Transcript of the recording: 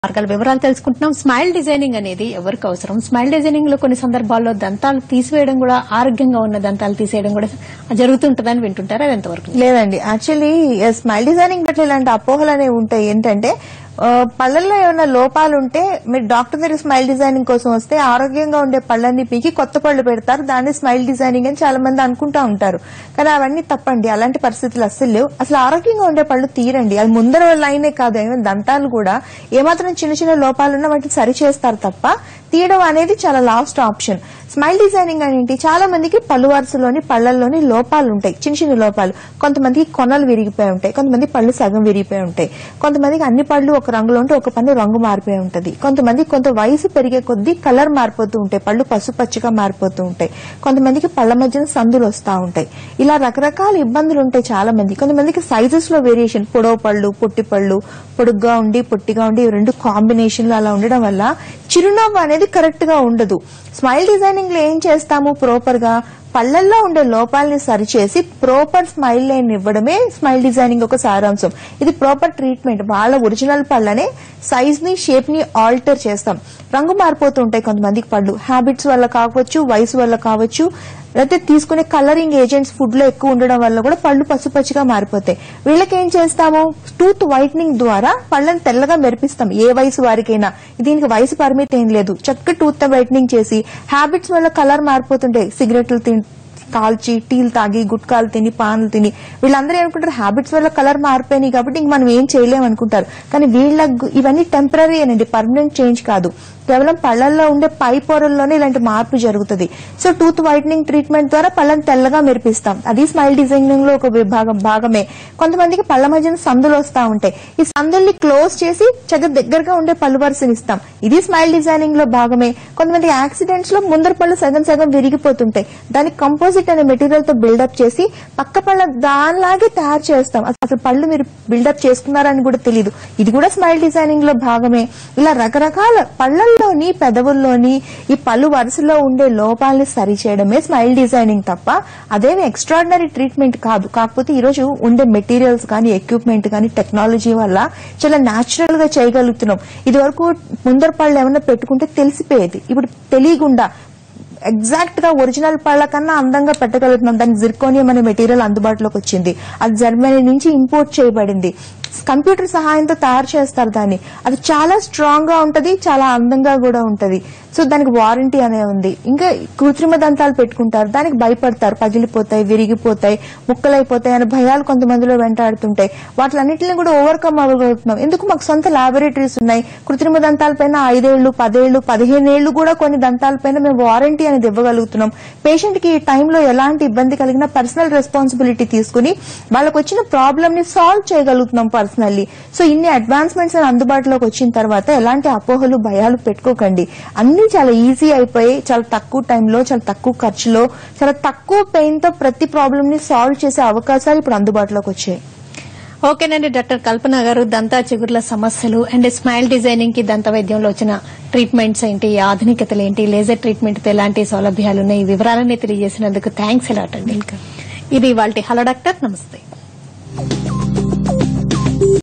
మార్గాల వివరాలు తెలుసుకుంటున్నాం స్మైల్ డిజైనింగ్ అనేది ఎవరికి అవసరం స్మైల్ డిజైనింగ్ లో కొన్ని సందర్భాల్లో దంతాలు తీసివేయడం కూడా ఆరోగ్యంగా ఉన్న దంతాలు తీసేయడం కూడా జరుగుతుంటదని వింటుంటారు అది ఎంతవరకు లేదండి యాక్చువల్లీ స్మైల్ డిజైనింగ్ పట్ల ఇలాంటి అపోహలు అనేవి ఉంటాయి ఏంటంటే ఆ, పళ్ళల్లో ఏమైనా లోపాలు ఉంటే మీరు డాక్టర్ దగ్గర స్మైల్ డిజైనింగ్ కోసం వస్తే ఆరోగ్యంగా ఉండే పళ్ళని పీకి కొత్త పళ్ళు పెడతారు దాన్ని స్మైల్ డిజైనింగ్ అని చాలా మంది అనుకుంటా ఉంటారు కానీ అవన్నీ తప్పండి అలాంటి పరిస్థితులు అస్సలు లేవు అసలు ఆరోగ్యంగా ఉండే పళ్ళు తీరండి అది ముందర లైనే కాదు even దంతాలు కూడా ఏమాత్రం చిన్న చిన్న లోపాలు ఉన్నా వాటిని సరి చేస్తారు తప్ప తీయడం అనేది చాలా లాస్ట్ ఆప్షన్ స్మైల్ డిజైనింగ్ అనేది చాలా మందికి పళ్ళు వరుసలోని పళ్ళల్లోని లోపాలు ఉంటాయి చిన్న చిన్న లోపాలు కొంతమందికి కొనలు విరిగిపోయి ఉంటాయి కొంతమంది పళ్ళు సగం విరిగిపోయి ఉంటాయి కొంతమందికి అన్ని పళ్ళు ఒక రంగులో ఉంటే ఒక పన్ను రంగు మారిపోయి ఉంటది కొంతమంది కొంత వయసు పెరిగే కొద్దీ కలర్ మారిపోతూ ఉంటాయి పళ్ళు పసుపచ్చిగా మారిపోతూ ఉంటాయి కొంతమందికి పళ్ళ మధ్యన సందులు వస్తూ ఉంటాయి ఇలా రకరకాల ఇబ్బందులు ఉంటాయి చాలా మంది కొంతమందికి సైజెస్ లో వేరియేషన్ పొడవు పళ్ళు పొట్టి పళ్ళు పొడుగ్గా ఉండి పొట్టిగా ఉండి ఇవి రెండు కాంబినేషన్ లో అలా ఉండడం వల్ల చిరునవ్వు అనేది కరెక్ట్ గా ఉండదు స్మైల్ డిజైనింగ్ లో ఏం చేస్తాము ప్రాపర్ గా పళ్ళల్లో ఉండే లోపాలని సరిచేసి ప్రాపర్ స్మైల్ లైన్ ఇవ్వడమే స్మైల్ డిజైనింగ్ ఒక సారాంశం ఇది ప్రాపర్ ట్రీట్మెంట్ వాళ్ళ ఒరిజినల్ పళ్ళనే సైజ్ ని షేప్ ని ఆల్టర్ చేస్తాం రంగు మారిపోతూ ఉంటాయి కొంతమందికి పళ్ళు హ్యాబిట్స్ వల్ల కావచ్చు వయసు వల్ల కావచ్చు లేకపోతే తీసుకునే కలరింగ్ ఏజెంట్స్ ఫుడ్ లో ఎక్కువ ఉండడం వల్ల కూడా పళ్ళు పసుపచ్చిగా మారిపోతాయి వీళ్ళకి ఏం చేస్తాము టూత్ వైట్నింగ్ ద్వారా పళ్ళని తెల్లగా మెరిపిస్తాం ఏ వయసు వారికైనా దీనికి వయసు పరిమితి ఏం లేదు చక్కగా టూత్ వైట్నింగ్ చేసి హ్యాబిట్స్ వల్ల కలర్ మారిపోతుంటాయి సిగరెట్లు తిన్ కాల్చి టీలు తాగి గుట్కాలు తిని పాన్లు తిని వీళ్ళందరూ ఏమనుకుంటారు హ్యాబిట్స్ వల్ల కలర్ మారిపోయినాయి కాబట్టి ఇంక మనం ఏం చేయలేం అనుకుంటారు కానీ వీళ్ళ ఇవన్నీ టెంపరీ అనండి పర్మనెంట్ చేంజ్ కాదు కేవలం పళ్ళల్లో ఉండే పై పొరల్లోనే ఇలాంటి మార్పు జరుగుతుంది సో టూత్ వైట్నింగ్ ట్రీట్మెంట్ ద్వారా పళ్ళని తెల్లగా మెరిపిస్తాం అది స్మైల్ డిజైనింగ్ లో ఒక విభాగం భాగమే కొంతమందికి పళ్ళ మధ్యన సందులు వస్తా ఉంటాయి ఈ సందుల్ని క్లోజ్ చేసి చక్కగా దగ్గరగా ఉండే పళ్ళు వరుసని ఇస్తాం ఇది స్మైల్ డిజైనింగ్ లో భాగమే కొంతమంది యాక్సిడెంట్స్ లో ముందర పళ్ళు సగం సగం విరిగిపోతుంటాయి దానికి కంపోజిట్ అనే మెటీరియల్ తో బిల్డప్ చేసి పక్క పళ్ళ దానిలాగే తయారు చేస్తాం అసలు పళ్ళు మీరు బిల్డప్ చేసుకున్నారని కూడా తెలియదు ఇది కూడా స్మైల్ డిజైనింగ్ లో భాగమే ఇలా రకరకాల పళ్ళల్లోని పెదవుల్లోని ఈ పళ్ళు వరుసలో ఉండే లోపాలని సరిచేయడమే స్మైల్ డిజైనింగ్ తప్ప అదేమి ఎక్స్ట్రాడినరీ ట్రీట్మెంట్ కాదు కాకపోతే ఈ రోజు ఉండే మెటీరియల్స్ కానీ ఎక్విప్మెంట్ కానీ టెక్నాలజీ వల్ల చాలా న్యాచురల్ గా చేయగలుగుతున్నాం ఇది వరకు ముందర పళ్ళు ఏమైనా పెట్టుకుంటే తెలిసిపోయేది ఇప్పుడు తెలియకుండా ఎగ్జాక్ట్ గా ఒరిజినల్ పళ్ళ కన్నా అందంగా పెట్టగలుగుతున్నాం దానికి జిర్కోనియం అనే మెటీరియల్ అందుబాటులోకి వచ్చింది అది జర్మనీ నుంచి ఇంపోర్ట్ చేయబడింది కంప్యూటర్ సహాయంతో తయారు చేస్తారు దాన్ని అది చాలా స్ట్రాంగ్ గా ఉంటది చాలా అందంగా కూడా ఉంటది సో దానికి వారంటీ అనే ఉంది ఇంకా కృత్రిమ దంతాలు పెట్టుకుంటారు దానికి భయపడతారు పగిలిపోతాయి విరిగిపోతాయి ముక్కలైపోతాయి అనే భయాలు కొంతమందిలో వెంటాడుతుంటాయి వాటిలన్నింటిని కూడా ఓవర్కమ్ అవ్వగలుగుతున్నాం ఎందుకు మాకు సొంత లాబొరేటరీస్ ఉన్నాయి కృత్రిమ దంతాల పైన ఐదేళ్లు పదేళ్లు పదిహేనేళ్లు కూడా కొన్ని దంతాల పైన మేము వారంటీ అనేది ఇవ్వగలుగుతున్నాం పేషెంట్ కి ఈ టైంలో ఎలాంటి ఇబ్బంది కలిగినా పర్సనల్ రెస్పాన్సిబిలిటీ తీసుకుని వాళ్ళకి వచ్చిన ప్రాబ్లమ్ ని సాల్వ్ చేయగలుగుతున్నాం పర్సనల్లీ సో ఇన్ని అడ్వాన్స్మెంట్స్ అందుబాటులోకి వచ్చిన తర్వాత ఎలాంటి అపోహలు భయాలు పెట్టుకోకండి అన్ని చాలా ఈజీ అయిపోయి చాలా తక్కువ టైంలో చాలా తక్కువ ఖర్చులో చాలా తక్కువ పెయిన్ తో ప్రతి ప్రాబ్లమ్ ని సాల్వ్ చేసే అవకాశాలు ఇప్పుడు అందుబాటులోకి వచ్చాయి ఓకేనండి డాక్టర్ కల్పన గారు దంతా చిగుర్ల సమస్యలు అండ్ స్మైల్ డిజైనింగ్ కి దంత వైద్యంలో వచ్చిన ట్రీట్మెంట్స్ ఏంటి ఆధునికతలు ఏంటి లేజర్ ట్రీట్మెంట్ తో ఎలాంటి సౌలభ్యాలు ఉన్నాయి ఈ వివరాలన్నీ తెలియజేసినందుకు థ్యాంక్స్ ఎలాట్ అండి ఇది వాళ్ళ హలో డాక్టర్ నమస్తే